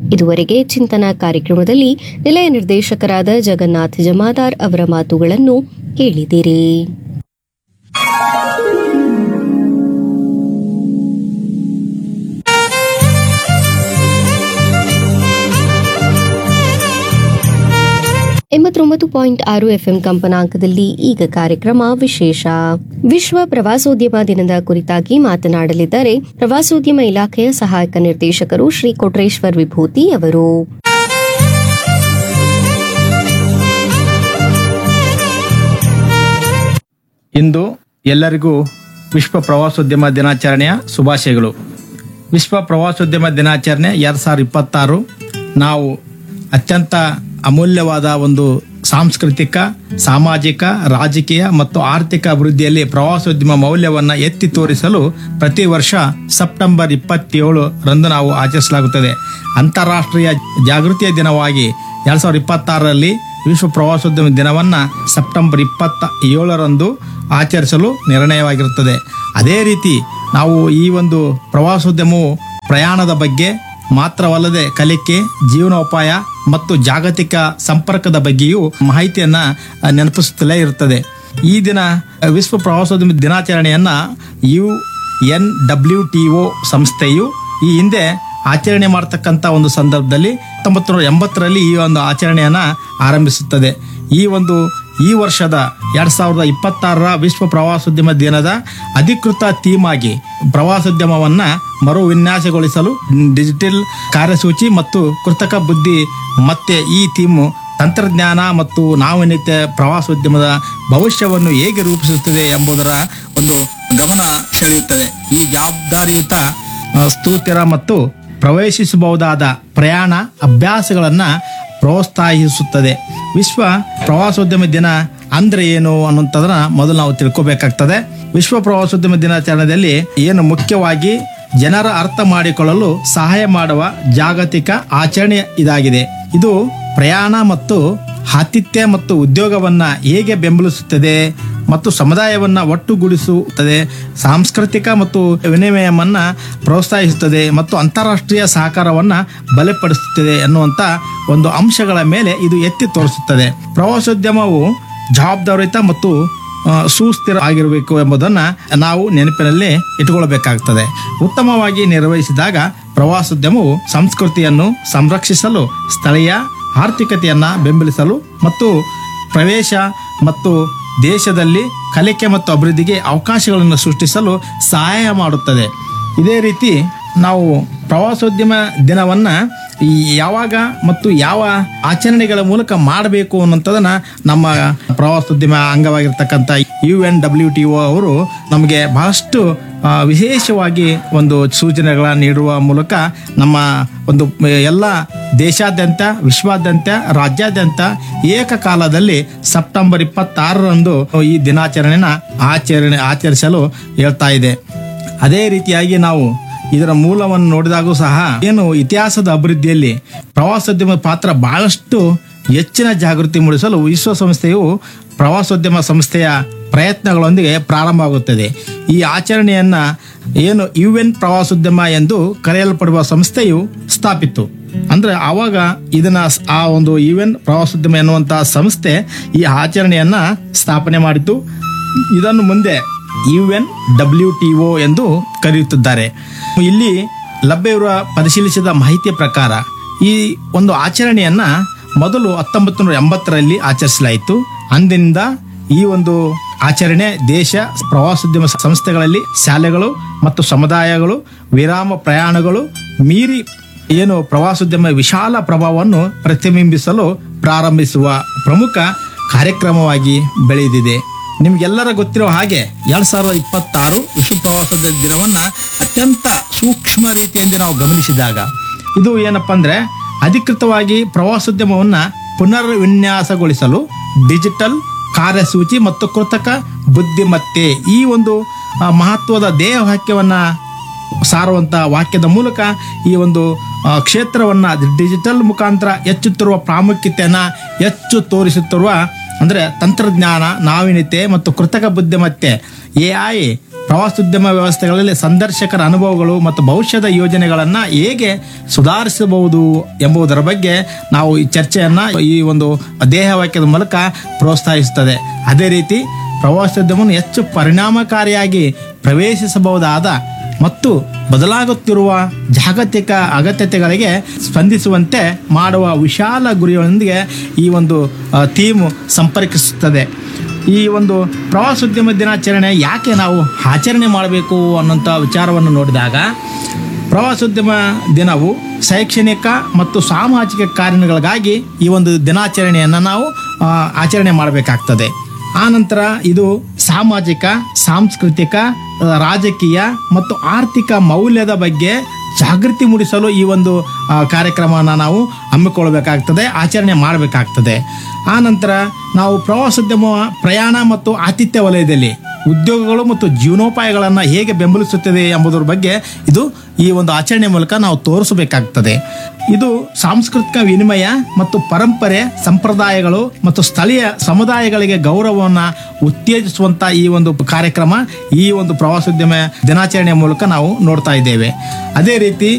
ಇದುವರೆಗೆ ಚಿಂತನ ಕಾರ್ಯಕ್ರಮದಲ್ಲಿ ನಿಲಯ ನಿರ್ದೇಶಕರಾದ ಜಗನ್ನಾಥ್ ಜಮಾದಾರ್ ಅವರ ಮಾತುಗಳನ್ನು ಕೇಳಿದಿರಿ ಎಂಬತ್ತೊಂಬತ್ತು ಪಾಯಿಂಟ್ ಆರು ಎಫ್ಎಂ ಕಂಪನಾಂಕದಲ್ಲಿ ಈಗ ಕಾರ್ಯಕ್ರಮ ವಿಶೇಷ ವಿಶ್ವ ಪ್ರವಾಸೋದ್ಯಮ ದಿನದ ಕುರಿತಾಗಿ ಮಾತನಾಡಲಿದ್ದಾರೆ ಪ್ರವಾಸೋದ್ಯಮ ಇಲಾಖೆಯ ಸಹಾಯಕ ನಿರ್ದೇಶಕರು ಶ್ರೀ ಕೊಟ್ರೇಶ್ವರ್ ವಿಭೂತಿ ಅವರು ಇಂದು ಎಲ್ಲರಿಗೂ ವಿಶ್ವ ಪ್ರವಾಸೋದ್ಯಮ ದಿನಾಚರಣೆಯ ಶುಭಾಶಯಗಳು ವಿಶ್ವ ಪ್ರವಾಸೋದ್ಯಮ ದಿನಾಚರಣೆ ಎರಡು ಸಾವಿರದ ಇಪ್ಪತ್ತಾರು ನಾವು ಅತ್ಯಂತ ಅಮೂಲ್ಯವಾದ ಒಂದು ಸಾಂಸ್ಕೃತಿಕ ಸಾಮಾಜಿಕ ರಾಜಕೀಯ ಮತ್ತು ಆರ್ಥಿಕ ಅಭಿವೃದ್ಧಿಯಲ್ಲಿ ಪ್ರವಾಸೋದ್ಯಮ ಮೌಲ್ಯವನ್ನು ಎತ್ತಿ ತೋರಿಸಲು ಪ್ರತಿ ವರ್ಷ ಸೆಪ್ಟೆಂಬರ್ ಇಪ್ಪತ್ತೇಳು ರಂದು ನಾವು ಆಚರಿಸಲಾಗುತ್ತದೆ ಅಂತಾರಾಷ್ಟ್ರೀಯ ಜಾಗೃತಿಯ ದಿನವಾಗಿ ಎರಡ್ ಸಾವಿರದ ಇಪ್ಪತ್ತಾರರಲ್ಲಿ ವಿಶ್ವ ಪ್ರವಾಸೋದ್ಯಮ ದಿನವನ್ನ ಸೆಪ್ಟೆಂಬರ್ ಇಪ್ಪತ್ತ ಏಳರಂದು ಆಚರಿಸಲು ನಿರ್ಣಯವಾಗಿರುತ್ತದೆ ಅದೇ ರೀತಿ ನಾವು ಈ ಒಂದು ಪ್ರವಾಸೋದ್ಯಮವು ಪ್ರಯಾಣದ ಬಗ್ಗೆ ಮಾತ್ರವಲ್ಲದೆ ಕಲಿಕೆ ಜೀವನೋಪಾಯ ಮತ್ತು ಜಾಗತಿಕ ಸಂಪರ್ಕದ ಬಗ್ಗೆಯೂ ಮಾಹಿತಿಯನ್ನ ಆ, ನೆನಪಿಸುತ್ತಲೇ ಇರುತ್ತದೆ ಈ ದಿನ ಆ, ವಿಶ್ವ ಪ್ರವಾಸೋದ್ಯಮ ದಿನಾಚರಣೆಯನ್ನ U N W T O ಸಂಸ್ಥೆಯು ಈ ಹಿಂದೆ ಆಚರಣೆ ಮಾಡತಕ್ಕಂಥ ಒಂದು ಸಂದರ್ಭದಲ್ಲಿ ಹತ್ತೊಂಬತ್ತು ನೂರ ಎಂಬತ್ತರಲ್ಲಿ ಈ ಒಂದು ಆಚರಣೆಯನ್ನ ಆರಂಭಿಸುತ್ತದೆ ಈ ಒಂದು ಈ ವರ್ಷದ ಎರಡ್ ಸಾವಿರದ ಇಪ್ಪತ್ತಾರರ ವಿಶ್ವ ಪ್ರವಾಸೋದ್ಯಮ ದಿನದ ಅಧಿಕೃತ ಥೀಮ್ ಆಗಿ ಪ್ರವಾಸೋದ್ಯಮವನ್ನ ಮರು ವಿನ್ಯಾಸಗೊಳಿಸಲು ಡಿಜಿಟಲ್ ಕಾರ್ಯಸೂಚಿ ಮತ್ತು ಕೃತಕ ಬುದ್ಧಿ ಮತ್ತೆ ಈ ಥೀಮ್ ತಂತ್ರಜ್ಞಾನ ಮತ್ತು ನಾವೀನ್ಯತೆ ಪ್ರವಾಸೋದ್ಯಮದ ಭವಿಷ್ಯವನ್ನು ಹೇಗೆ ರೂಪಿಸುತ್ತದೆ ಎಂಬುದರ ಒಂದು ಗಮನ ಸೆಳೆಯುತ್ತದೆ ಈ ಜವಾಬ್ದಾರಿಯುತ ಆ, ಸುಸ್ಥಿರ ಮತ್ತು ಪ್ರವೇಶಿಸಬಹುದಾದ ಪ್ರಯಾಣ ಅಭ್ಯಾಸಗಳನ್ನ ಪ್ರೋತ್ಸಾಹಿಸುತ್ತದೆ ವಿಶ್ವ ಪ್ರವಾಸೋದ್ಯಮ ದಿನ ಅಂದ್ರೆ ಏನು ಅನ್ನೋಂಥದನ್ನ ಮೊದಲು ನಾವು ತಿಳ್ಕೊಬೇಕಾಗ್ತದೆ ವಿಶ್ವ ಪ್ರವಾಸೋದ್ಯಮ ದಿನಾಚರಣೆಯಲ್ಲಿ ಏನು ಮುಖ್ಯವಾಗಿ ಜನರ ಅರ್ಥ ಮಾಡಿಕೊಳ್ಳಲು ಸಹಾಯ ಮಾಡುವ ಜಾಗತಿಕ ಆಚರಣೆ ಇದಾಗಿದೆ ಇದು ಪ್ರಯಾಣ ಮತ್ತು ಆತಿಥ್ಯ ಮತ್ತು ಉದ್ಯೋಗವನ್ನ ಹೇಗೆ ಬೆಂಬಲಿಸುತ್ತದೆ ಮತ್ತು ಸಮುದಾಯವನ್ನ ಒಟ್ಟುಗೂಡಿಸುತ್ತದೆ ಸಾಂಸ್ಕೃತಿಕ ಮತ್ತು ವಿನಿಮಯವನ್ನ ಪ್ರೋತ್ಸಾಹಿಸುತ್ತದೆ ಮತ್ತು ಅಂತಾರಾಷ್ಟ್ರೀಯ ಸಹಕಾರವನ್ನ ಬಲಪಡಿಸುತ್ತದೆ ಎನ್ನುವಂತ ಒಂದು ಅಂಶಗಳ ಮೇಲೆ ಇದು ಎತ್ತಿ ತೋರಿಸುತ್ತದೆ ಪ್ರವಾಸೋದ್ಯಮವು ಜವಾಬ್ದಾರಿಯುತ ಮತ್ತು ಆ, ಸುಸ್ಥಿರ ಆಗಿರಬೇಕು ಎಂಬುದನ್ನ ನಾವು ನೆನಪಿನಲ್ಲಿ ಇಟ್ಟುಕೊಳ್ಳಬೇಕಾಗ್ತದೆ ಉತ್ತಮವಾಗಿ ನಿರ್ವಹಿಸಿದಾಗ ಪ್ರವಾಸೋದ್ಯಮವು ಸಂಸ್ಕೃತಿಯನ್ನು ಸಂರಕ್ಷಿಸಲು ಸ್ಥಳೀಯ ಆರ್ಥಿಕತೆಯನ್ನ ಬೆಂಬಲಿಸಲು ಮತ್ತು ಪ್ರವೇಶ ಮತ್ತು ದೇಶದಲ್ಲಿ ಕಲಿಕೆ ಮತ್ತು ಅಭಿವೃದ್ಧಿಗೆ ಅವಕಾಶಗಳನ್ನು ಸೃಷ್ಟಿಸಲು ಸಹಾಯ ಮಾಡುತ್ತದೆ ಇದೇ ರೀತಿ ನಾವು ಪ್ರವಾಸೋದ್ಯಮ ದಿನವನ್ನ ಈ ಯಾವಾಗ ಮತ್ತು ಯಾವ ಆಚರಣೆಗಳ ಮೂಲಕ ಮಾಡಬೇಕು ಅನ್ನೋಂಥದನ್ನ ನಮ್ಮ ಪ್ರವಾಸೋದ್ಯಮ ಅಂಗವಾಗಿರ್ತಕ್ಕಂಥ U N W T O ಅವರು ನಮಗೆ ಬಹಳಷ್ಟು ಆ, ವಿಶೇಷವಾಗಿ ಒಂದು ಸೂಚನೆಗಳನ್ನು ನೀಡುವ ಮೂಲಕ ನಮ್ಮ ಒಂದು ಎಲ್ಲ ದೇಶಾದ್ಯಂತ ವಿಶ್ವಾದ್ಯಂತ ರಾಜ್ಯಾದ್ಯಂತ ಏಕಕಾಲದಲ್ಲಿ ಸೆಪ್ಟೆಂಬರ್ ಇಪ್ಪತ್ತಾರರಂದು ಈ ದಿನಾಚರಣೆನ ಆಚರಣೆ ಆಚರಿಸಲು ಹೇಳ್ತಾ ಇದೆ ಅದೇ ರೀತಿಯಾಗಿ ನಾವು ಇದರ ಮೂಲವನ್ನು ನೋಡಿದಾಗೂ ಸಹ ಏನು ಇತಿಹಾಸದ ಅಭಿವೃದ್ಧಿಯಲ್ಲಿ ಪ್ರವಾಸೋದ್ಯಮ ಪಾತ್ರ ಬಹಳಷ್ಟು ಹೆಚ್ಚಿನ ಜಾಗೃತಿ ಮೂಡಿಸಲು ವಿಶ್ವಸಂಸ್ಥೆಯು ಪ್ರವಾಸೋದ್ಯಮ ಸಂಸ್ಥೆಯ ಪ್ರಯತ್ನಗಳೊಂದಿಗೆ ಪ್ರಾರಂಭವಾಗುತ್ತದೆ ಈ ಆಚರಣೆಯನ್ನ ಏನು ಯು ಎನ್ ಪ್ರವಾಸೋದ್ಯಮ ಎಂದು ಕರೆಯಲ್ಪಡುವ ಸಂಸ್ಥೆಯು ಸ್ಥಾಪಿತು ಅಂದ್ರೆ ಆವಾಗ ಇದನ್ನ ಸ್- ಆ ಒಂದು ಯು ಎನ್ ಪ್ರವಾಸೋದ್ಯಮ ಎನ್ನುವಂತಹ ಸಂಸ್ಥೆ ಈ ಆಚರಣೆಯನ್ನ ಸ್ಥಾಪನೆ ಮಾಡಿತು ಇದನ್ನು ಮುಂದೆ U N W T O ಎಂದು ಕರೆಯುತ್ತಿದ್ದಾರೆ ಇಲ್ಲಿ ಲಭ್ಯವಿರುವ ಪರಿಶೀಲಿಸಿದ ಮಾಹಿತಿಯ ಪ್ರಕಾರ ಈ ಒಂದು ಆಚರಣೆಯನ್ನ ಮೊದಲು ಹತ್ತೊಂಬತ್ತು ನೂರ ಎಂಬತ್ತರಲ್ಲಿ ಆಚರಿಸಲಾಯಿತು ಅಂದಿನಿಂದ ಈ ಒಂದು ಆಚರಣೆ ದೇಶ ಪ್ರವಾಸೋದ್ಯಮ ಸಂಸ್ಥೆಗಳಲ್ಲಿ ಶಾಲೆಗಳು ಮತ್ತು ಸಮುದಾಯಗಳು ವಿರಾಮ ಪ್ರಯಾಣಗಳು ಮೀರಿ ಏನು ಪ್ರವಾಸೋದ್ಯಮ ವಿಶಾಲ ಪ್ರಭಾವವನ್ನು ಪ್ರತಿಬಿಂಬಿಸಲು ಪ್ರಾರಂಭಿಸುವ ಪ್ರಮುಖ ಕಾರ್ಯಕ್ರಮವಾಗಿ ಬೆಳೆದಿದೆ ನಿಮ್ಗೆಲ್ಲರ ಗೊತ್ತಿರೋ ಹಾಗೆ ಎರಡ್ ಸಾವಿರದ ಇಪ್ಪತ್ತಾರು ವಿಶ್ವ ಪ್ರವಾಸೋದ್ಯಮ ದಿನವನ್ನ ಅತ್ಯಂತ ಸೂಕ್ಷ್ಮ ರೀತಿಯಿಂದ ನಾವು ಗಮನಿಸಿದಾಗ ಇದು ಏನಪ್ಪಾ ಅಂದ್ರೆ ಅಧಿಕೃತವಾಗಿ ಪ್ರವಾಸೋದ್ಯಮವನ್ನ ಪುನರ್ ವಿನ್ಯಾಸಗೊಳಿಸಲು ಡಿಜಿಟಲ್ ಕಾರ್ಯಸೂಚಿ ಮತ್ತು ಕೃತಕ ಬುದ್ಧಿಮತ್ತೆ ಈ ಒಂದು ಆ, ಮಹತ್ವದ ಧ್ಯೇಯ ವಾಕ್ಯವನ್ನ ಸಾರುವಂತ ವಾಕ್ಯದ ಮೂಲಕ ಈ ಒಂದು ಆ, ಕ್ಷೇತ್ರವನ್ನ ಡಿಜಿಟಲ್ ಮುಖಾಂತರ ಹೆಚ್ಚುತ್ತಿರುವ ಪ್ರಾಮುಖ್ಯತೆಯನ್ನ ಹೆಚ್ಚು ತೋರಿಸುತ್ತಿರುವ ಅಂದರೆ ತಂತ್ರಜ್ಞಾನ ನಾವೀನ್ಯತೆ ಮತ್ತು ಕೃತಕ ಬುದ್ಧಿಮತ್ತೆ ಎಐ ಪ್ರವಾಸೋದ್ಯಮ ವ್ಯವಸ್ಥೆಗಳಲ್ಲಿ ಸಂದರ್ಶಕರ ಅನುಭವಗಳು ಮತ್ತು ಭವಿಷ್ಯದ ಯೋಜನೆಗಳನ್ನು ಹೇಗೆ ಸುಧಾರಿಸಬಹುದು ಎಂಬುದರ ಬಗ್ಗೆ ನಾವು ಈ ಚರ್ಚೆಯನ್ನು ಈ ಒಂದು ದೇಹವಾಕ್ಯದ ಮೂಲಕ ಪ್ರೋತ್ಸಾಹಿಸುತ್ತದೆ ಅದೇ ರೀತಿ ಪ್ರವಾಸೋದ್ಯಮವನ್ನು ಹೆಚ್ಚು ಪರಿಣಾಮಕಾರಿಯಾಗಿ ಪ್ರವೇಶಿಸಬಹುದಾದ ಮತ್ತು ಬದಲಾಗುತ್ತಿರುವ ಜಾಗತಿಕ ಅಗತ್ಯತೆಗಳಿಗೆ ಸ್ಪಂದಿಸುವಂತೆ ಮಾಡುವ ವಿಶಾಲ ಗುರಿಗಳೊಂದಿಗೆ ಈ ಒಂದು ಥೀಮ್ ಸಂಪರ್ಕಿಸುತ್ತದೆ ಈ ಒಂದು ಪ್ರವಾಸೋದ್ಯಮ ದಿನಾಚರಣೆ ಯಾಕೆ ನಾವು ಆಚರಣೆ ಮಾಡಬೇಕು ಅನ್ನೋಂಥ ವಿಚಾರವನ್ನು ನೋಡಿದಾಗ ಪ್ರವಾಸೋದ್ಯಮ ದಿನವು ಶೈಕ್ಷಣಿಕ ಮತ್ತು ಸಾಮಾಜಿಕ ಕಾರಣಗಳಿಗಾಗಿ ಈ ಒಂದು ದಿನಾಚರಣೆಯನ್ನು ನಾವು ಆ, ಆಚರಣೆ ಮಾಡಬೇಕಾಗ್ತದೆ ಆನಂತರ ಇದು ಸಾಮಾಜಿಕ ಸಾಂಸ್ಕೃತಿಕ ಆ, ರಾಜಕೀಯ ಮತ್ತು ಆರ್ಥಿಕ ಮೌಲ್ಯದ ಬಗ್ಗೆ ಜಾಗೃತಿ ಮೂಡಿಸಲು ಈ ಒಂದು ಆ, ಕಾರ್ಯಕ್ರಮವನ್ನು ನಾವು ಹಮ್ಮಿಕೊಳ್ಬೇಕಾಗ್ತದೆ ಆಚರಣೆ ಮಾಡಬೇಕಾಗ್ತದೆ ಆನಂತರ ನಾವು ಪ್ರವಾಸೋದ್ಯಮ ಪ್ರಯಾಣ ಮತ್ತು ಆತಿಥ್ಯ ವಲಯದಲ್ಲಿ ಉದ್ಯೋಗಗಳು ಮತ್ತು ಜೀವನೋಪಾಯಗಳನ್ನು ಹೇಗೆ ಬೆಂಬಲಿಸುತ್ತದೆ ಎಂಬುದರ ಬಗ್ಗೆ ಇದು ಈ ಒಂದು ಆಚರಣೆ ಮೂಲಕ ನಾವು ತೋರಿಸಬೇಕಾಗ್ತದೆ ಇದು ಸಾಂಸ್ಕೃತಿಕ ವಿನಿಮಯ ಮತ್ತು ಪರಂಪರೆ ಸಂಪ್ರದಾಯಗಳು ಮತ್ತು ಸ್ಥಳೀಯ ಸಮುದಾಯಗಳಿಗೆ ಗೌರವವನ್ನು ಉತ್ತೇಜಿಸುವಂತ ಈ ಒಂದು ಕಾರ್ಯಕ್ರಮ ಈ ಒಂದು ಪ್ರವಾಸೋದ್ಯಮ ದಿನಾಚರಣೆಯ ಮೂಲಕ ನಾವು ನೋಡ್ತಾ ಇದ್ದೇವೆ ಅದೇ ರೀತಿ